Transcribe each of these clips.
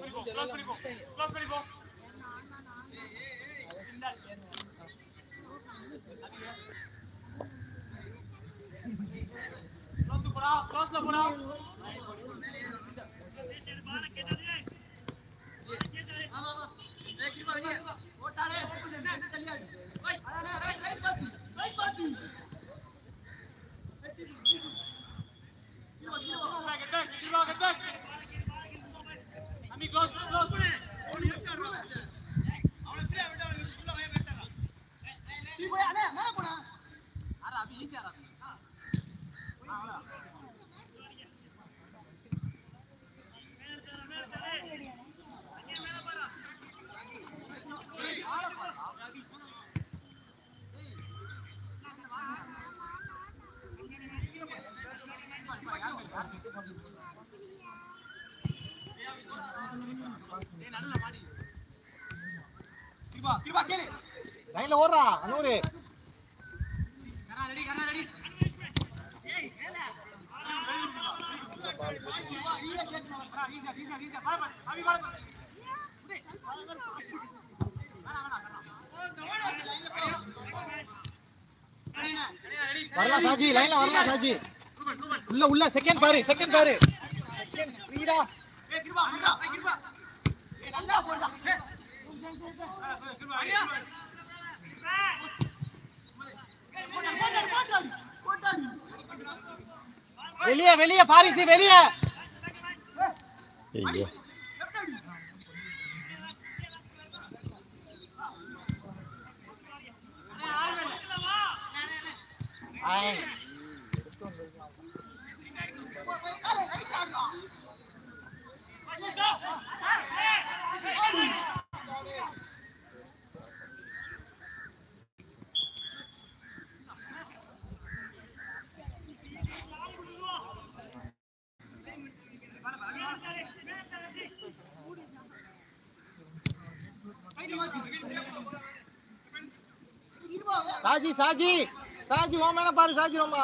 லைன்ல ஓடுறா அனூரு வரலாம் சாஜி லைன்ல வரலாம் சாஜி உள்ள உள்ள செகண்ட் பாரு செகண்ட் பாரு செகண்ட் ஃப்ரீடா வெளிய வெளிய பாரிசி வெளிய ஐயோ ஆய் சாஜி சாஜி சாஜி உன் மேல பாரு சாஜி ரொம்ப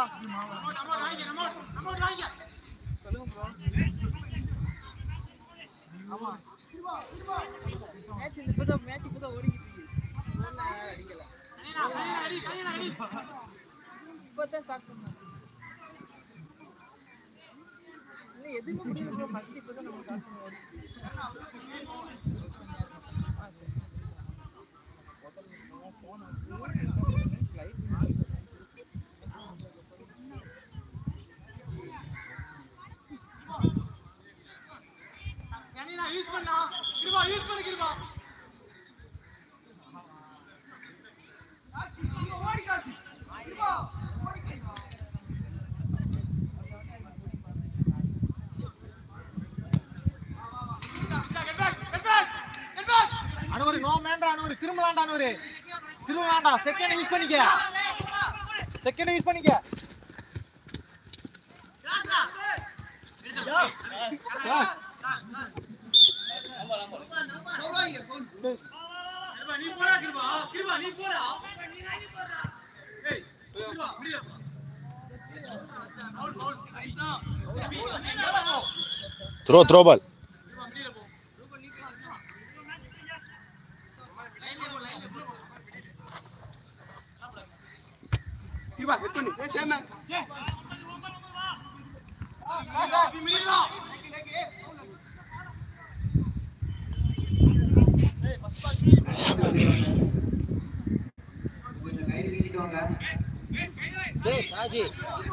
அனுவரு நோ மேண்டா அனுவரு திரும்பலாம்டா அனுவரு திரும்பலாம்டா செகண்ட் யூஸ் பண்ணிக்க செகண்ட் யூஸ் பண்ணிக்க யா. த்ரோ த்ரோ பால் டேய் சாஜி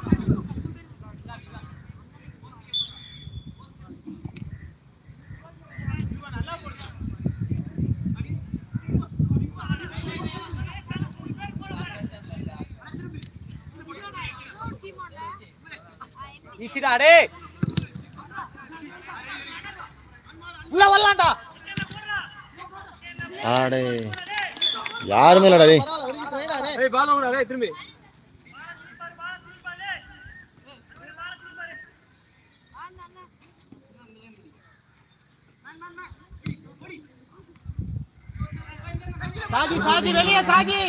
ஈஸிடா டேய் உள்ள வரலாம்டா ஆடே யாருமே இல்லடா டேய் ஏய் பால் வாங்கடா டேய் திரும்பி சாஜி சாஜி வெளியே சாஜி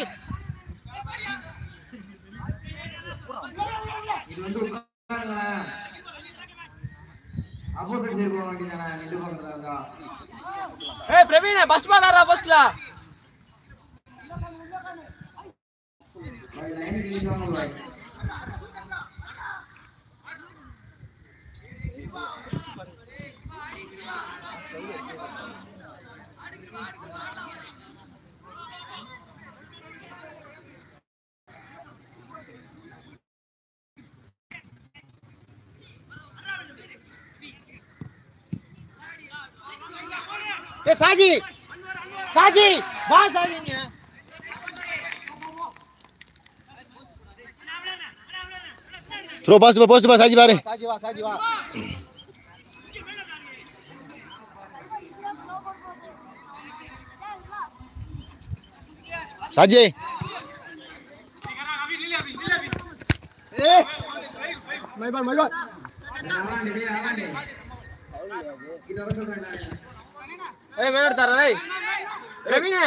இது வந்து உட்காருங்களேன் ஆப்போசிட் சைடு போக வேண்டியதானே நின்று போகிறதா ஏய் பிரவீன் ஃபர்ஸ்ட் பால் ஆறா ஃபர்ஸ்ட்ல ஏ சாஜி சாஜி வா சாஜிங்க த்ரோ பாஸ் போஸ்ட் பாஸ் ஆச்சு பாரு சாஜி வா சாஜி வா சாஜி ஏ மை பால் மை பால் ஏய் மேல எடுத்தாரா ஏய் பிரவீன்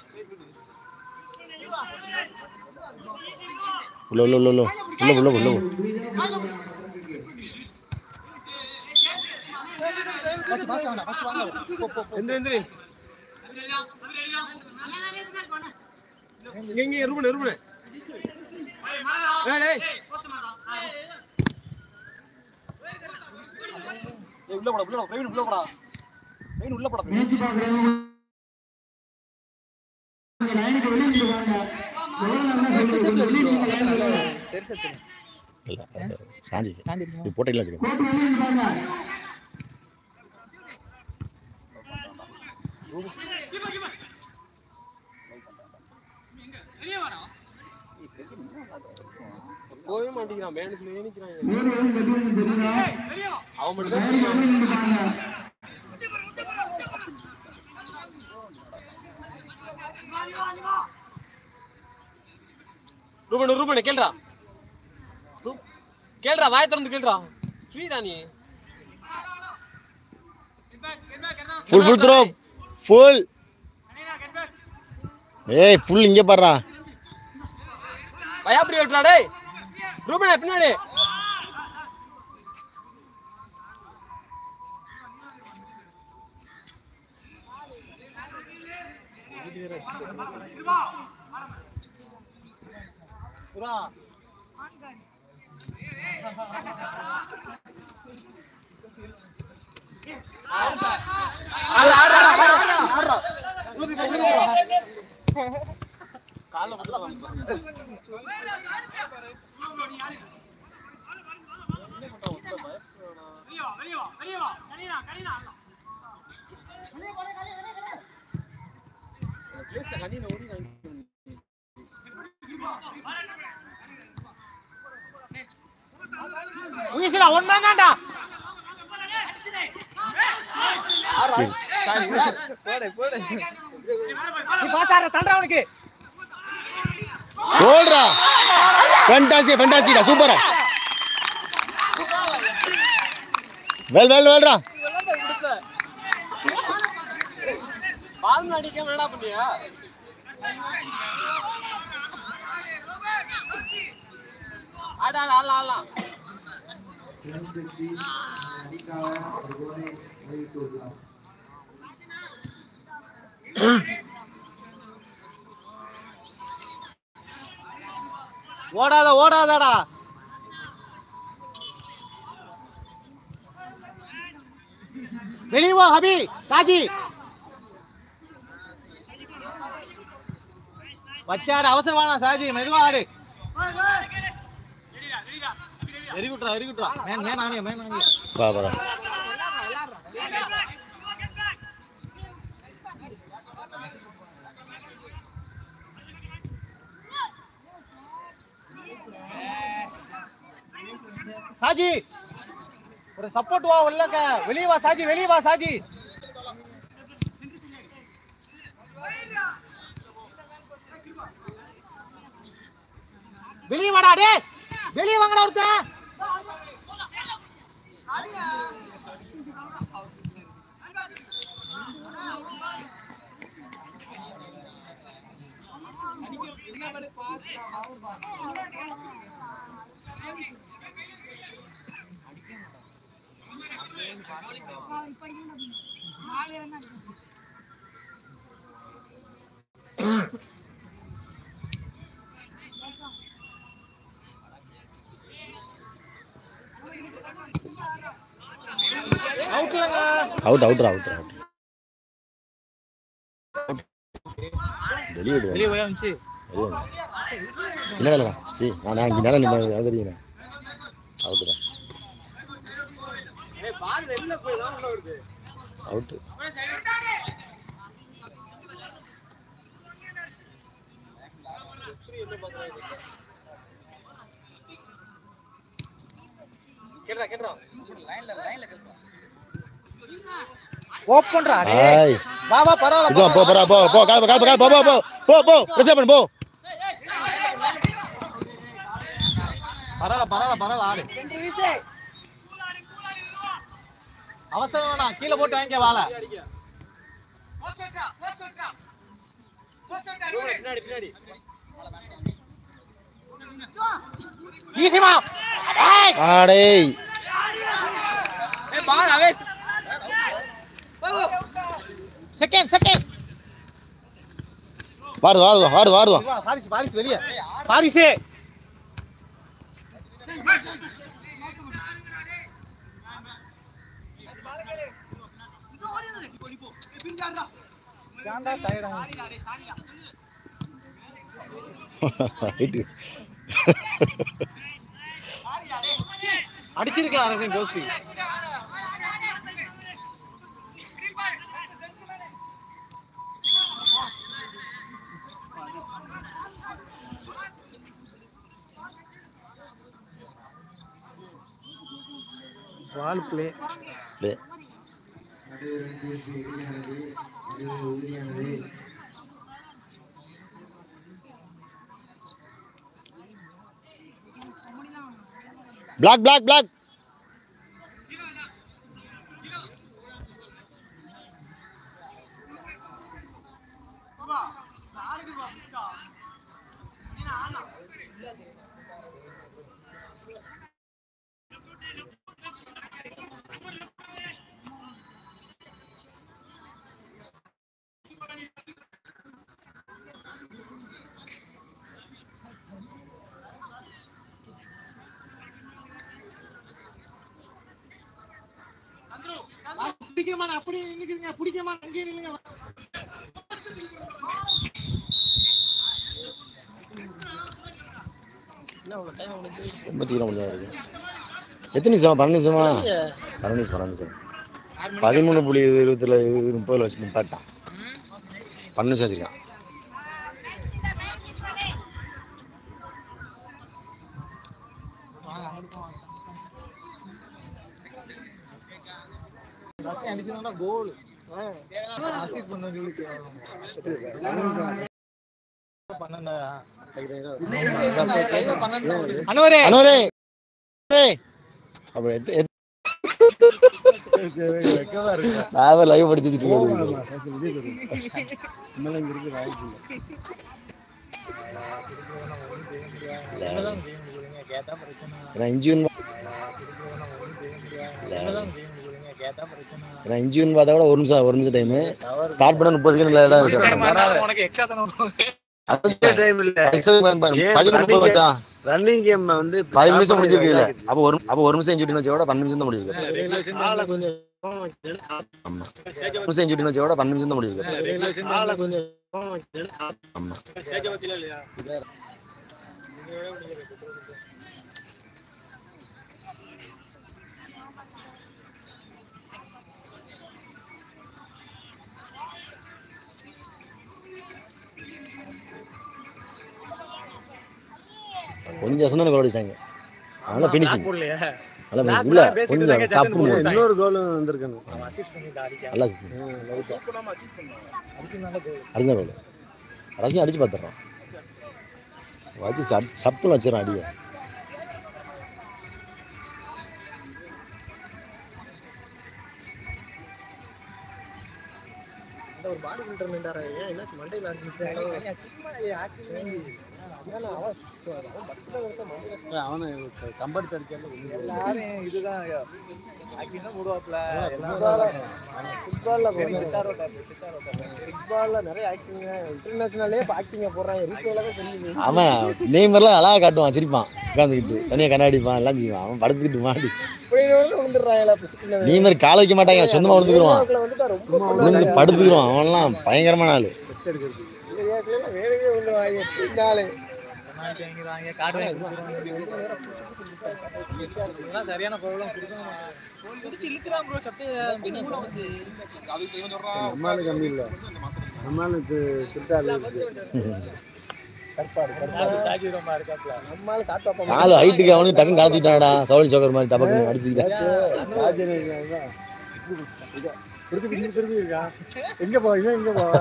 உள்ள உள்ள உள்ள உள்ள உள்ள உள்ள உள்ள ஃபர்ஸ்ட் பாஸ் வாங்க ஃபர்ஸ்ட் வாங்க போ போ போ எந்திரி எந்திரி இங்க இங்க ரூம்ல ரூம்ல ஏய் டேய் ஏய் உள்ள போடா உள்ள போடா பிரவீன் உள்ள போடா பிரவீன் உள்ள போடா இல்ல சாஞ்சி சாஞ்சி இது போட்டிங்களா சரி போகவே மாட்டேங்கிறான் மேனுக்குள்ளே நிக்கிறான் அவன் மட்டும் தான் போறான். ரூபன் ரூபன் கேள்றா ரூ- கேள்றா வாய திறந்து கேள்றா ஃப்ரீடா நீ ஃபுல் ஃபுல் த்ரோ ஃபுல் ஏய் ஃபுல் இங்கே பாடுறா பயாப்படி விட்டுறா டேய் ரூபனே பின்னாடி புறா ஆடுறா ஆடுறா ஆடுறா ஆடுறா உழுது போ உழுது போ கால்ல போட்டு வீசுடா ஒன் மேன் தான்டா போடு போடு நீ பாஸ் ஆடுற தள்ளுற அவனுக்கு கோல்ரா ஃபேண்டாஸ்டிக் ஃபேண்டாஸ்டிக்டா சூப்பரா வெல் வெல் வெல்ரா பால் அடிக்க என்னடா பண்ணியா ஆட ஆட ஆடலாம் ஆடலாம் ஓடாத ஓடாதடா வெளியே வா ஹபி சாஜி வச்சாரு அவசரம் வேணாம் சாஜி மெதுவா ஆடு வெரி குட்ரா வெரி குட்ரா மேன் மேன் ஆனியா மேன் ஆனியா வா வரா சாஜி ஒரு சப்போர்ட் வா உள்ளக்க வெளியே வா சாஜி வெளியே வா சாஜி வெளியே வாடா டே வெளியே வாங்கடா ஒருத்தன் அவுட்லங்க அவுட் அவுட் அவுட் அவுட் வெளியே விடு வெளியே போய் வந்துச்சு வெளியே விடு. என்னடா இல்லைடா சி நான் நான் இங்கே நேரம் நிம்மதி அது தெரியுங்க அவுட்டு தான் அவுட்டு ஓப்பன்டா டேய் ஆய் வா வா பரவாயில்ல இதுவா போ போறா போ போ கால் கால் கால் போ போ போ போ போ பிரச்சனை பண்ணு போ பரவாயில்ல பரவாயில்ல பரவாயில்ல ஆடு அவசரம் வேணாம் கீழே போட்டு வாங்கிக்க வாழ ஈசிமா ஏய் ஆடேய் செகண்ட் செகண்ட் வாரு வாரு வாரு வாரு வா பாரிஸ் பாரிஸ் வெளிய பாரிஸே ரைட்டு அடிச்சிருக்கலாம் அரசன் கோஸ்டி பால் பிளே டே பிளாக் பிளாக் பிளாக் பிடிக்கமா அப்படி நிக்கிறீங்க பிடிக்கமா அங்கே நில்லுங்க ரொம்ப சீக்கிரம் முடிஞ்சா இருக்கு எத்தனை நிமிஷம் பன்னெண்டு நிமிஷமா பன்னெண்டு நிமிஷம் பன்னெண்டு நிமிஷம் பதிமூணு புள்ளி இருபத்துல முப்பதுல வச்சு நிப்பாட்டான் பன்னெண்டு நிமிஷம் வச்சிருக்கான் ரசி அடிச்சதுனா கோல் அசிட் பண்ண சொல்லி பன்னெண்டா அனுவரே அனுவரே அனுவரே. அப்ப எத்த- எத்த- நான் லைவ் படிச்சு வச்சுட்டு என்னதான் கேம் போறீங்க கேட்டா பிரச்சனை ஏன்னா இன்ஜின் என்னதான் கேம் போறீங்க கேட்டா பிரச்சனை ஏன்னா இன்ஜின் பார்த்தா கூட ஒரு நிமிஷம் ஒரு நிமிஷம் டைம் ஸ்டார்ட் பண்ண முப்பது செகண்ட் இல்லை உனக்கு எக்ஸ்ட்ரா தானே வரும். டைம் இல்ல பதிமூணு முப்பது வச்சான் ரன்னிங் கேம் வந்து பதினஞ்சு நிமிஷம் முடிஞ்சிருக்கு இல்ல அப்ப ஒரு அப்ப ஒரு நிமிஷம் இன்ஜின் வச்சா கூட பன்னெண்டு நிமிஷம் தான் முடிஞ்சிருக்கு ஆளை கொஞ்சம் ஆமா ஒரு நிமிஷம் இன்ஜின் வச்சா கூட பன்னெண்டு நிமிஷம் தான் முடிஞ்சிருக்கு ஆளை கொஞ்சம் ஆமா கொஞ்சம் அசந்தான கோல் அடிச்சாங்க அதனால ஃபினிஷிங் போடலையா? நல்லா நான் உள்ள கூட பேசிட்டு கொஞ்சம் இருந்தேன், டப்பு சட்டுன்னு இன்னொரு கோலும் வந்திருக்காங்க அவன் assist பண்ணிட்டு அடிக்காம. நல்லா அடிச்சதுனால goal. அடிச்சா கோல் ரசிகம் அடிச்சு பார்த்துறான் வச்சு சப் சப்தம் வச்சிடறான் அடியை இந்த ஒரு பாடி பில்டர் நின்றாரு ஏன் என்னாச்சு மண்டையில் ஆரம்பிச்சு சும்மா acting அவனை கம்பெனி தடிக்கல எல்லாரும் இதுதான் ஆக்டிங் தான் போடுவாப்ல ஃபுட்பால்ல ஃபுட்பால்ல நிறைய ஆக்டிங் இன்டர்நேஷனலே இப்போ ஆக்டிங்க போடுறாங்க ரீகோல தான் தெரியுது அவன் நெய்மர்லாம் அழகா காட்டுவான் சிரிப்பான் உட்காந்துக்கிட்டு தனியாக கண்ணாடிப்பான் எல்லாம் செய்வான் அவன் படுத்துக்கிட்டு மாடி இப்படி விழுந்துடுறாங்களா நெய்மர் காலை வைக்க மாட்டாங்க சொந்தமாக விழுந்துக்குருவான் வந்துட்டா ரொம்ப விழுந்து படுத்துக்குருவான் அவன்லாம் பயங்கரமான ஆளு ஏரியாக்குள்ள வேலையே விழுந்துவாங்க பின்னாலே வாங்கிக்கிறாங்க கார்டு வாங்கி கொடுக்குறாங்க. இதெல்லாம் சரியான ப்ராப்ளம் கொடுக்கணும் பிடிச்சி இழுக்கிறான் ப்ரோ சட்டையை பின்னி போச்சு நம்மளால கம்மி இல்ல நம்மளுக்கு திருட்டாளு சாக்கி சாக்கி ரொம்ப இருக்காப்ல நம்மளால காட்டு காலு ஹைட்டுக்கு அவனுக்கு டக்குன்னு கலத்திட்டாடா சவுல் சோக்கர் மாதிரி டபக்குன்னு அடிச்சுக்கிட்டேன் திருப்பி திருப்பி திருப்பி இருக்கா எங்க போ இவன் எங்க போ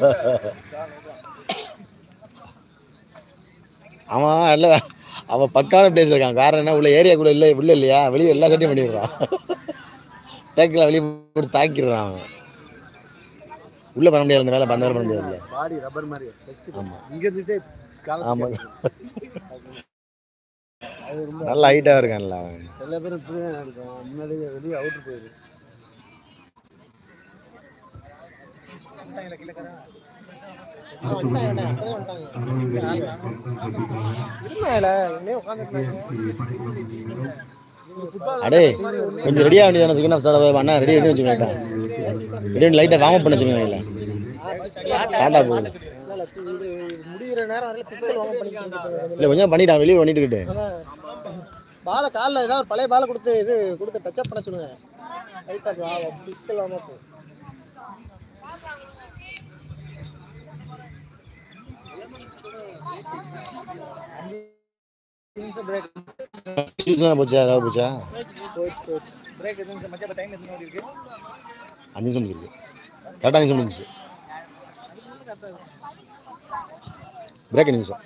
அவன் இல்ல அவன் பக்கான பிளேஸ் இருக்கான் காரணம் என்ன உள்ள ஏரியாக்குள்ள இல்லை உள்ள இல்லையா வெளியே எல்லா சட்டையும் பண்ணிடுறான் டேக்கில் வெளியே போட்டு தாக்கிடுறான் அவன் உள்ள பண்ண முடியாது அந்த வேலை பந்தவரை பண்ண முடியாதுல்ல பாடி ரப்பர் மாதிரி Flexible. ஆமா. இங்க இருந்துட்டே கால ஆமா நல்ல ஹைட்டா இருக்கான்ல அவன் சில பேர் இப்படிதான் இருக்கும் முன்னாடியே வெளியே அவுட்டு போயிரு அடே கொஞ்சம் ரெடியாக வேண்டியதானே செகண்ட் ஹாஃப் ஸ்டார்ட் அண்ணா ரெடி ரெடி வச்சுக்கோங்க ரெடி லைட்டாக வார்ம் பண்ண வச்சுக்கோங்க இல்லை டாட்டா போகுது முடிகிற நேரம் வரையில பிஸ்கல் வாங்க பண்ணிக்கிட்டு இல்லை கொஞ்சம் பண்ணிட்டான் வெளியே பண்ணிட்டு இருக்கட்டு. பாலை காலில் ஏதாவது ஒரு பழைய பாலை கொடுத்து இது கொடுத்து டச்சப் பண்ண சொல்லுங்க லைட்டாக பிஸ்கல் வாங்க போ ஜூஸ் தானே போச்சா ஏதாவது போச்சா போச்சு போச்சு பிரேக் எதுவும் மச்சா டைம் எத்தனை மணி இருக்கு அஞ்சு நிமிஷம் முடிச்சிருக்கு கரெக்டாக அஞ்சு நிமிஷம் முடிஞ்சுச்சு பிரேக் நிமிஷம்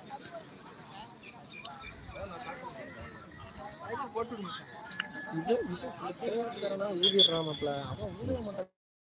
இது இது ஊதிடுறான் மாப்பிள்ள அவன் ஊதிட மாட்டான்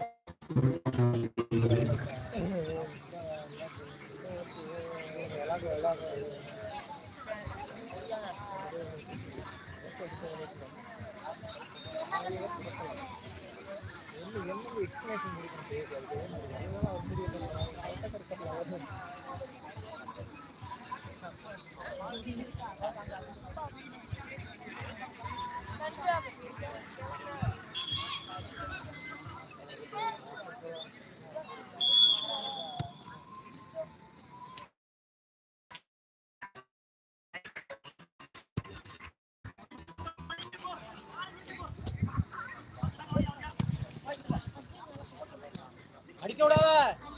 அடிக்க விடாத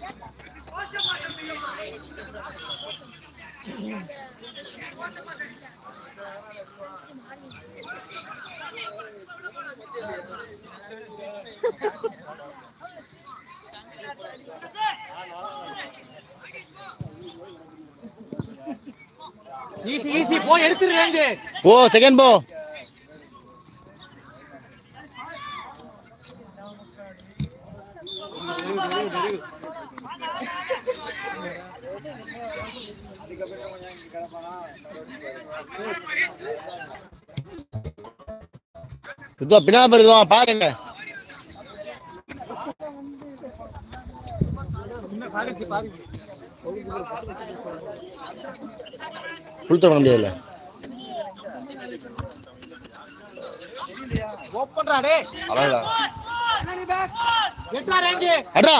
ஈஸி ஈஸி போய் எடுத்துரு ரேஞ்சு போ செகண்ட் போ இதுவா பின்னால பாரு இதுவா பாருங்க ஃபுல் பண்ண முடியாதுல்ல ஓப்பன்டா டேய் எட்ரா ரேஞ்சு அட்ரா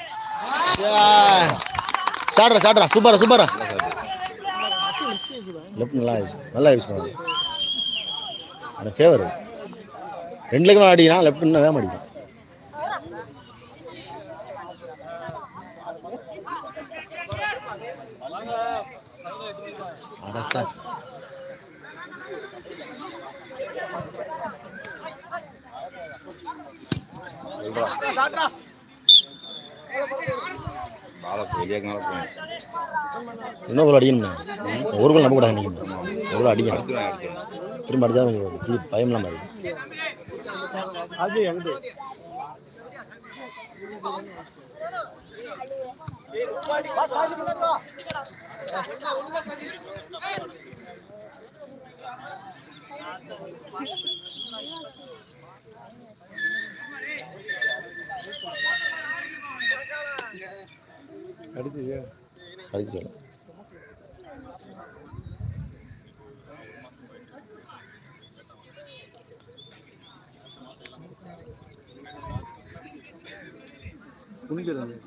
சாட்ரா சாட்ரா சூப்பரா சூப்பரா லெஃப்ட் நல்லா யூஸ் நல்லா யூஸ் பண்ணாங்க அந்த ஃபேவர் ரெண்டு லெக்கம் அடிக்கிறான் லெஃப்ட் இன்னும் வேகம் அடிக்கும் அட சார் சாட்ரா இன்னும் ஒரு அடிக்கணும் ஒரு கோல் நம்ப கூடாது நீங்கள் ஒரு கோல் அடிக்கணும் திரும்ப அடிச்சா கொஞ்சம் திருப்பி பயம்லாம் மாதிரி அது எங்க வா சாஜி முன்னாடி வா அடுத்து அடிச்சு சொல்லு குனிஞ்சிடாது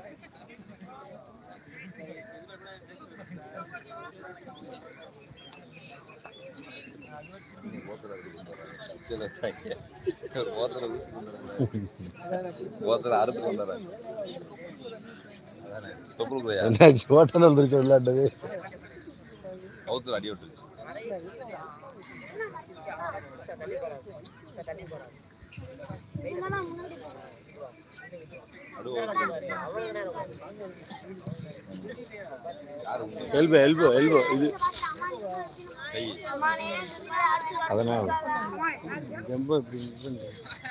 ஓத்துல அறுத்து கொண்டாரு தொப்புளுக்குறையா என்னாச்சு ஓட்டம் வந்துருச்சு விளையாட்டது கவுத்துல அடி விட்டுருச்சு அடு யாரு உங்க எல்போ எல்போ எல்போ இது கை அதனால ஜம்போ இப்படி நின்னு.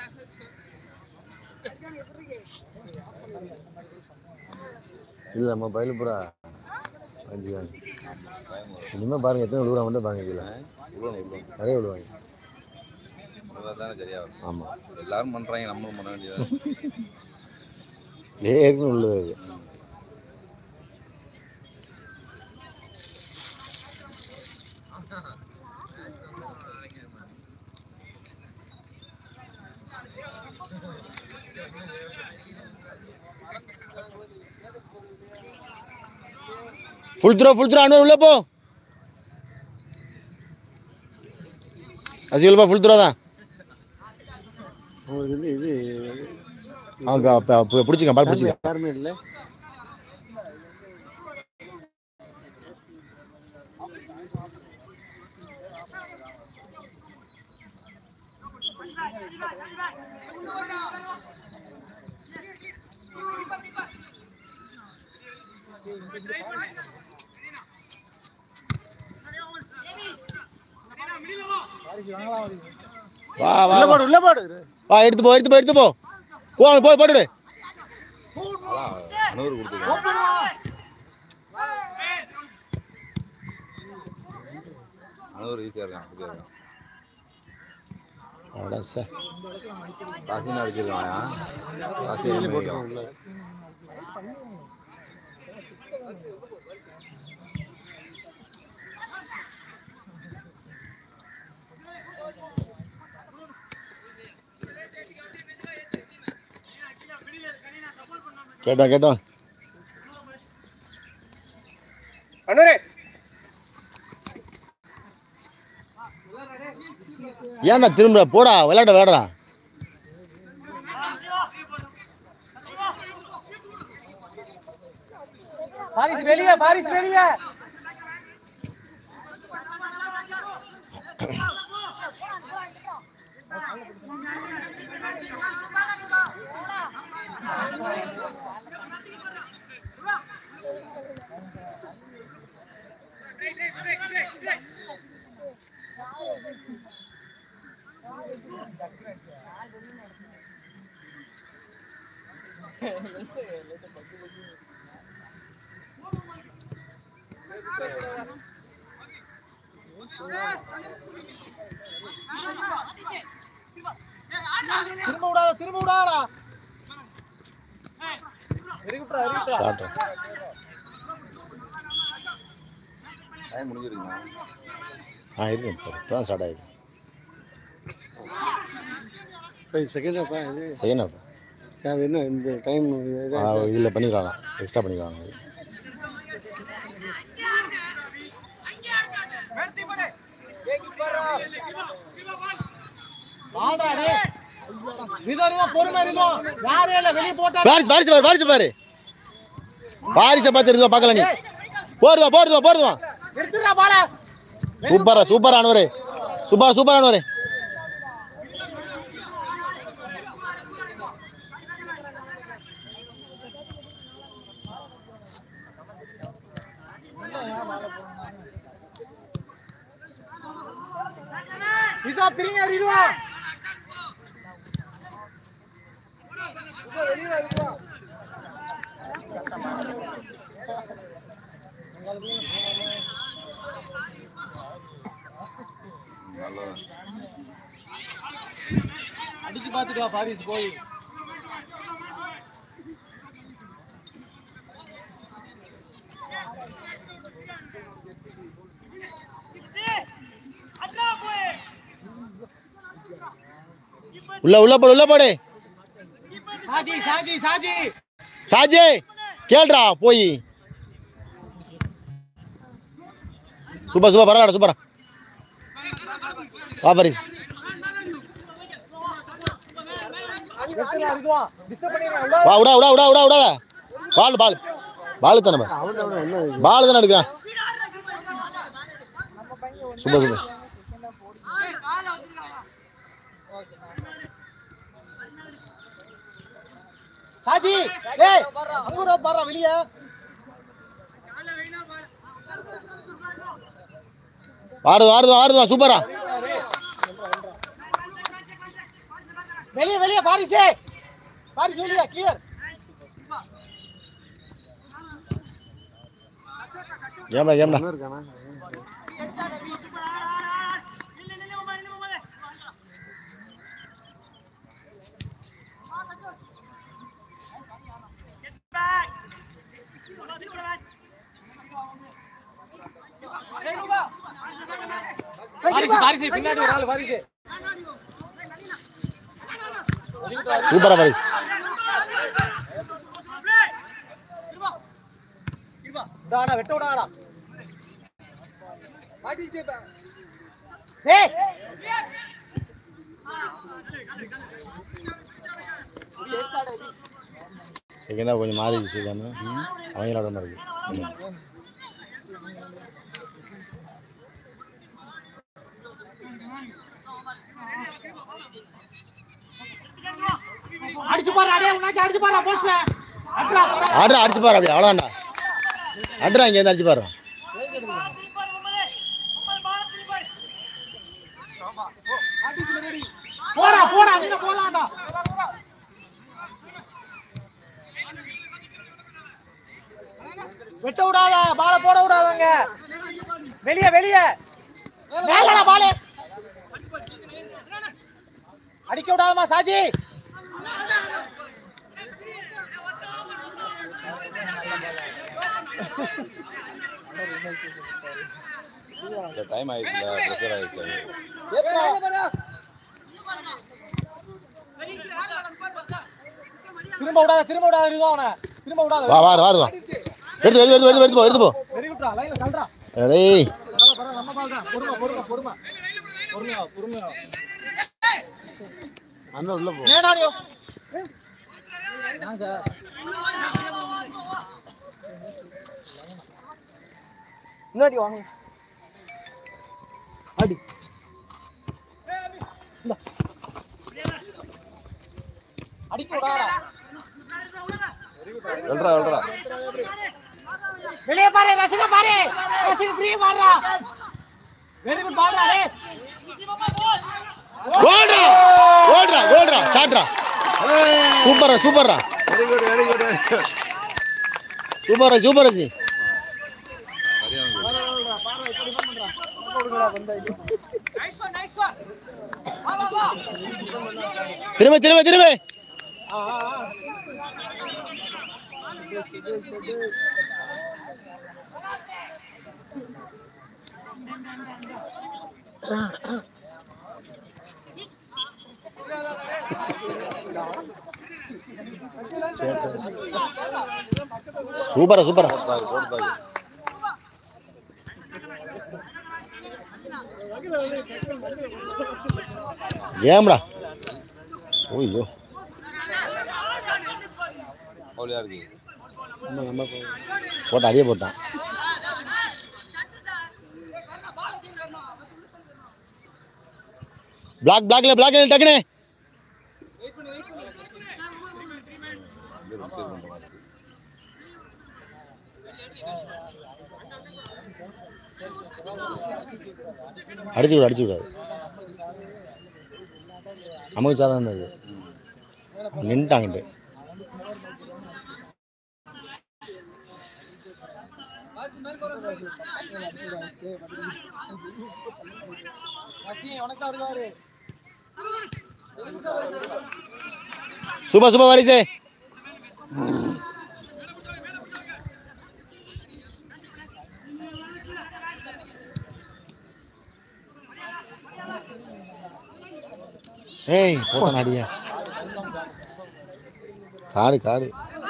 இல்லை நம்ம பயில பூரா அஞ்சுக்காங்க இனிமேல் பாருங்க எத்தனை விழுவுறாங்க மட்டும் பாருங்க கீழே உள்ளணும் உள்ளணும் நிறைய விழுவாங்க தானே சரியா வரும் ஆமாம் எல்லாரும் பண்றாங்க நம்மளும் பண்ண வேண்டியது ஏற்கனவே உள்ளது அது ஃபுல் த்ரோ ஃபுல் த்ரோ அனூர் உள்ள போ அசிவல்பா ஃபுல் த்ரோ தான் அவங்களுக்கு வந்து இது அவங்க அப்போ பிடிச்சிக்க பால் பிடிச்சிக்க யாருமே இல்லை வா வா உள்ள வா. போடு உள்ள போடு வா எடுத்து போ எடுத்து போ எடுத்து போ போ அவனுக்கு போ போட்டுடு அதான் அனூர் கொடுத்துருக்காங்க அனூர் ஈஸியாக இருக்கான் ஈஸியாக இருக்கான் அடா சார் காசின்னு அடிச்சிருக்கான் காசி போட்டுருக்கான் கேட்டோம் கேட்டோம் ஏன்டா திரும்ப போடா விளையாட விளையாடுறா பாரிஸ் வெளியே பாரிஸ் வெளியே திரும்ப விடாத திரும்ப விடாதடா இருக்குடா இருக்குடா ஷார்ட் டைம் முடிஞ்சிருக்குங்க ஆ இருக்கு இப்போ இப்போ தான் ஸ்டார்ட் ஆகிருக்கு இப்போ செகண்ட் ஹாஃபா இது செய்யணும் இப்போ அது என்ன இந்த டைம் இதில் பண்ணிக்கிறாங்க எக்ஸ்ட்ரா பண்ணிக்கிறாங்க வாடா டேய் விதர்வா பொறுமை இருமா யாரே இல்ல வெளிய போட்டா பாரிஸ் பாரிஸ் பாரு பாரிஸ் பாரு பாரிஸை பார்த்து இருந்தோம் பார்க்கல நீ போடுவா போடுவா போடுவா எடுத்துடா பால சூப்பரா சூப்பர் ஆனவர் சூப்பர் சூப்பர் ஆனவர் இதுவா பிரிங்க இதுவா வெளியே இதுவா நல்லதான் அடிச்சு பார்த்துட்டு வா பாரிஸ் போய் உள்ள உள்ள போடு உள்ள போடு சாஜி சாஜி சாஜி சாஜே கேள்றா போய் சூப்பர் சூப்பர் பரவாயில்ல சூப்பரா வா பரிஸ் வெட்டுல இருக்குவான் டிஸ்டர்ப் பண்ணிடுறான் வா விடா விடா விடா விடா விடா பால் பால் பால் தானே பால் தானே எடுக்கிறான் சூப்பர் சூப்பர் சாஜி டேய் அங்கூரா பாறா வெளிய ஆடுது ஆடுது ஆடுதா சூப்பரா வெளிய வெளிய பாரிஸே பாரிஸ் வெளிய கிளியர் ஏம்டா ஏம்டா இருக்கானா பாரிஸ் பாரிஸ் பின்னாடி ஒரு ஆள் பாரிஸ் சூப்பரா பரிஸ் தாடா வெட்ட விடாடா டேய் செகண்டாக கொஞ்சம் மாறிடுச்சு செகண்ட் அவங்க விளாட மாதிரி இருக்கு அடிச்சு பாரு அடே உன்னாச்சு அடிச்சு பாரு போஸ்ட்ல அட்ரா ஆடுறா அடிச்சு பாரு அப்படியே அவ்வளோதான்டா அட்ரா இங்கேருந்து அடிச்சு பாரு போடா போடா நீ போலாம்டா வெட்ட விடாத பால போட விடாதங்க வெளிய வெளிய மேலடா பாலே அடிக்க விடாதமா சாஜி டைம் ஆயிடுச்சுல ப்ரெஷர் ஆயிடுச்சு திரும்ப விடாத திரும்ப விடாத இருக்கும் அவனை திரும்ப விடாத வா வா வாரு வா எடுத்து எடுத்து எடுத்து எடுத்து போ எடுத்து போ வெரி குட்ரா லைன்ல தள்ளுடா டேய் பரவாயில்ல பரவாயில்ல நம்ம பால் தான் பொறுமை பொறுமை பொறுமை பொறுமையா பொறுமையா அந்த உள்ள போ ஏடாடியோ சார் முன்னாடி வாங்க அடி இந்தா. அடிக்க விடாடா வெல்றா வெல்றா வெளியே பாரு ரசிக பாரு ரசிக ஃப்ரீ மாறா வெரி குட் பால்டா டேய் ஓடுறா ஓடுறா ஓடுறா ஷாட்ரா சூப்பரா சூப்பரா வெரி குட் வெரி குட் சூப்பரா சூப்பரா ஜி சரியான நைஸ் ஒன் நைஸ் ஒன் வா வா வா திரும்ப திரும்ப திரும்ப ஆ ஆ ஆ சூப்பரா சூப்பரா போட்டாரு போட்டாரு ஏம்டா ஓய்யோ அவ்வளோ இருக்கு நம்ம நம்ம போ போட்டான் அடியே போட்டான் பிளாக் பிளாக்ல பிளாக்ல டக்குனே இங்கே ஒரு சரி பண்ணுற மாதிரி இருக்கு. அடிச்சு விடு அடிச்சு விடாது நமக்கு சாதம் இருந்தது நின்ட்டாங்கிட்டு ரசி உனக்கு வருவாரு சூப்பர் சூப்பர் வாரிசு ஏய் போட்டான் அடியா காடு காடு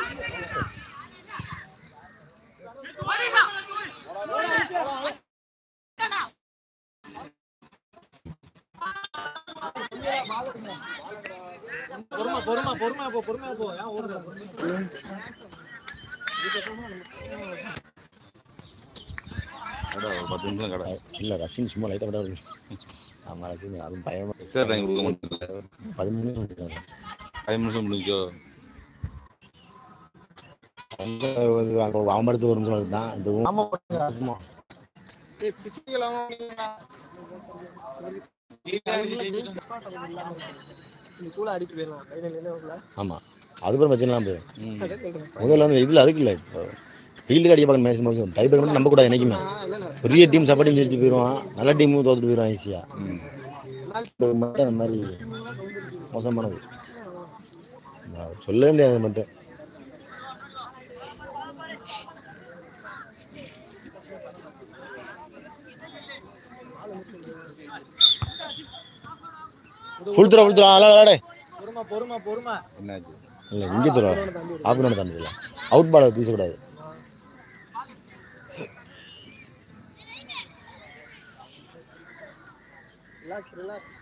பொறுமை பொறுமை பொறுமை போ பொறுமையா போ ஏன் ஓடுற கடை ஒரு பத்து நிமிஷம் கடை இல்லை ரசின் சும்மா லைட்டாக விட ஆமாம் ரசின் அதுவும் பயமா எக்ஸ்ட்ரா டைம் கொடுக்க மாட்டேங்கல பதிமூணு நிமிஷம் ஃபைவ் நிமிஷம் முடிஞ்சோ அங்கே அங்கே வாம்படுத்து ஒரு நிமிஷம் தான் இதுவும் ஆமா. கூட அடிட்டு போயிடலாம் கையில நின்று ஆமாம் அதுக்கப்புறம் பிரச்சனைலாம் போயிடும் முதல்ல வந்து இதில் அதுக்கு இல்லை இப்போ ஃபீல்டுக்கு அடிக்க பார்க்க மேட்ச் மேட்ச் டை பிரேக் மட்டும் நம்ப கூடாது என்னைக்குமே பெரிய டீம் சப்போர்ட் ஜெயிச்சுட்டு போயிடுவான் நல்ல டீமும் தோத்துட்டு போயிடுவான் ஈஸியாக மட்டும் அந்த மாதிரி மோசமானது நான் சொல்லவே முடியாது அது மட்டும் ஃபுல் த்ரோ ஃபுல் த்ரோ அలా விளாடு பொறுமை பொறுமை பொறுமை என்னாச்சு இல்லை இங்கே த்ரோ ஆஃப் பண்ண தாண்டிடல அவுட் பாலை தீசக்கூடாது ரிலாக்ஸ் ரிலாக்ஸ்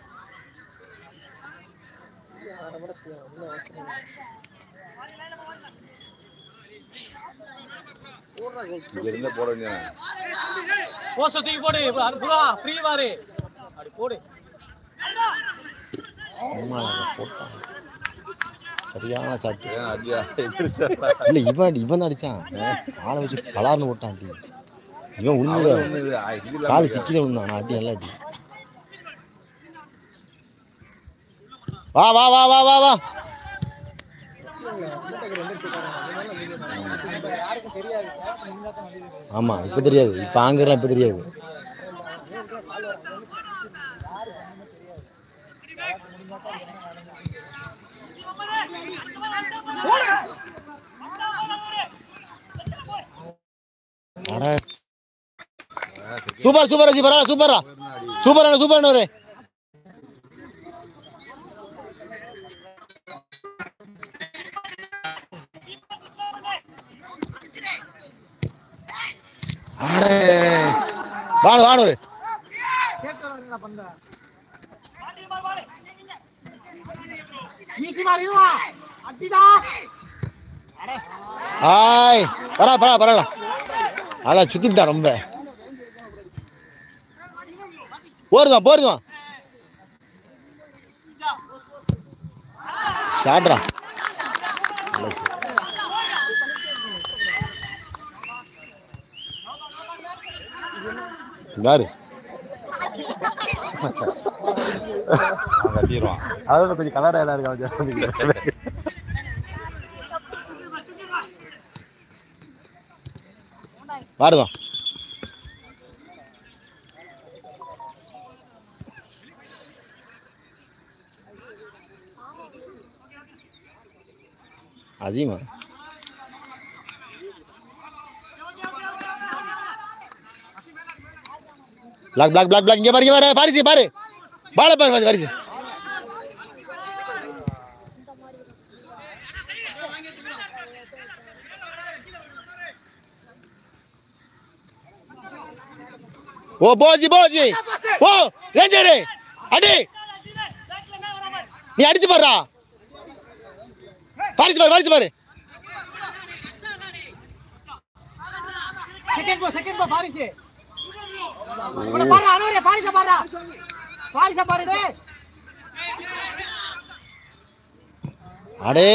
அரை மணி வச்சுக்கலாம் ஒன்றும் அவசரம் இல்லை. இங்க இருந்தா போட வேண்டியது போஸ்ட் தூக்கி போடு இப்ப அது புறா ஃப்ரீ மாறு அப்படி போடு அம்மா போட்டான் சரியான சாட்டு ஏன் அடியா எதிர்த்தா இல்லை இவன் இவன் தான் அடிச்சான் ஆளை வச்சு பலார்னு போட்டான் அடி இவன் உண்மையில கால் சிக்கிதான் விழுந்தான் நான் அடி நல்லா அடி வா வா வா வா வா வா யாருக்கும் தெரியாது நீங்க தான் வந்து ஆமா இப்போ தெரியாது இப்போ ஆங்கர்லாம் இப்போ தெரியாது அட சூப்பர் சூப்பர் ரசி பரவாயில்ல சூப்பரா சூப்பர் சூப்பர் ஒரு அடே வாணு வாணு ஒரு கேட்கலாம் பண்ண ஈசி மாறிடுவா அடிடா ஆய் பரா பரா பரவாயில்ல அடா சுத்திட்டான் ரொம்ப போருதான் போருதான் ஷாட்ரா யாரு அவன் கட்டிடுவான் அதாவது கொஞ்சம் கலராக எல்லாம் இருக்கா வாருதான் அஜீமா பிளாக் பிளாக் பிளாக் பிளாக் இங்க பாரு இங்க பாரு பாரிசி பாரு பால பாரு பாரிசி ஓ போஜி போஜி ஓ ரேஞ்சடு அடி நீ அடிச்சு பாருடா பாரிச்சு பாரு பாரிச்சு பாரு செகண்ட் போ செகண்ட் போ பாரிஸ் பாரு அனோரே பாரிஸ பாரு பாரிஸ பாரு டேய் அடே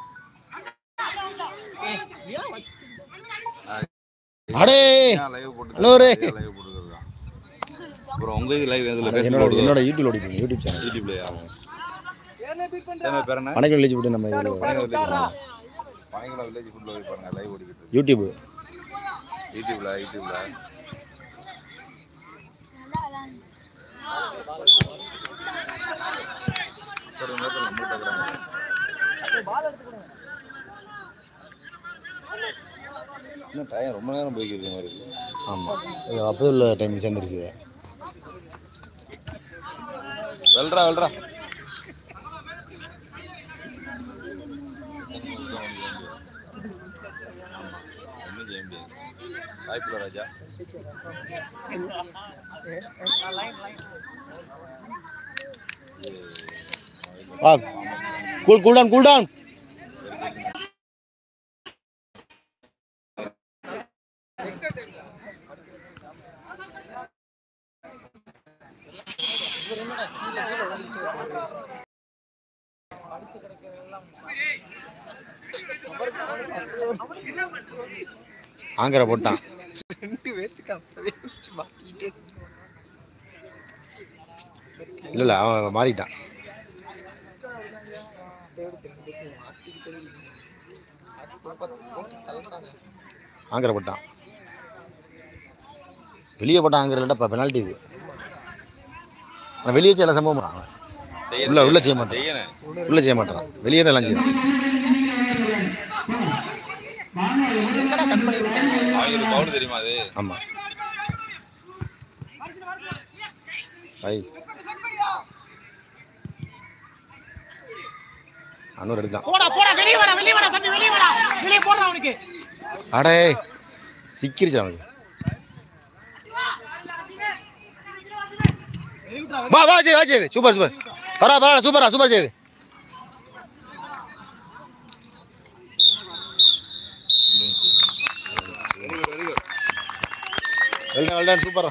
அடே லைவ் போட்டு அண்ணூறு லைவ் போட்டுருக்கான் அப்புறம் உங்க இது லைவ் எதுல என்னோட பேசுறது என்னோட யூடியூப் ஓடிப்போம் யூடியூப் சேனல் யூடியூப்லயா என்ன பேர் என்ன பனைக்கல் வில்லேஜ் விட்டு நம்ம இதில் பனைக்குளம் வில்லேஜ் ஃபுட்ல போய் பாருங்க லைவ் ஓடிக்கிட்டு இருக்கு யூடியூப் யூடியூப்ல யூடியூப்ல சார் இந்த நேரத்தில் நம்ம கேட்குறாங்க இன்னும் டைம் ரொம்ப நேரம் போய்க்கிட்டு மாதிரி இருக்கு ஆமாம் இது அப்போ உள்ள டைம் சேர்ந்துருச்சு வெல்றா வெல்றா ஒன்றும் செய்ய முடியாது வாய்ப்பில்லை ராஜா வா cool cool down cool down ஆங்கரை போட்டான் ரெண்டு பேத்துக்கு அப்பவே வச்சு மாத்திக்கிட்டே இல்லை இல்லை அவன் மாறிட்டான் மாத்திக்கிட்டே தள்ளுறாங்க ஆங்கரை போட்டான் வெளியே போட்டான் ஆங்கரை இல்லைடா இப்போ பெனால்ட்டி இது ஆனால் வெளியே வச்சு எல்லா சம்பவம் பண்ணான் அவன். உள்ள உள்ள செய்ய மாட்டான் செய்யணும் உள்ள செய்ய மாட்டான் வெளியே தான் எல்லாம் செய்யணும் எங்கடா கட் பண்ணிருக்காங்க அவங்களுக்கு பவுல் தெரியுமா அது ஆமாம் ஐ அன்னூர் எடுத்தான் போடா போடா வெளியே வாடா வெளியே வாடா தம்பி வெளியே வாடா வெளியே போடுறா அவனுக்கு அடே சிக்கிருச்சு அவனுக்கு வா வா ஜெய் வா ஜெய் சூப்பர் சூப்பர் பரவா பரவாயில்ல சூப்பரா சூப்பர் ஜெய் வெல்டன் வெல்டன் சூப்பரா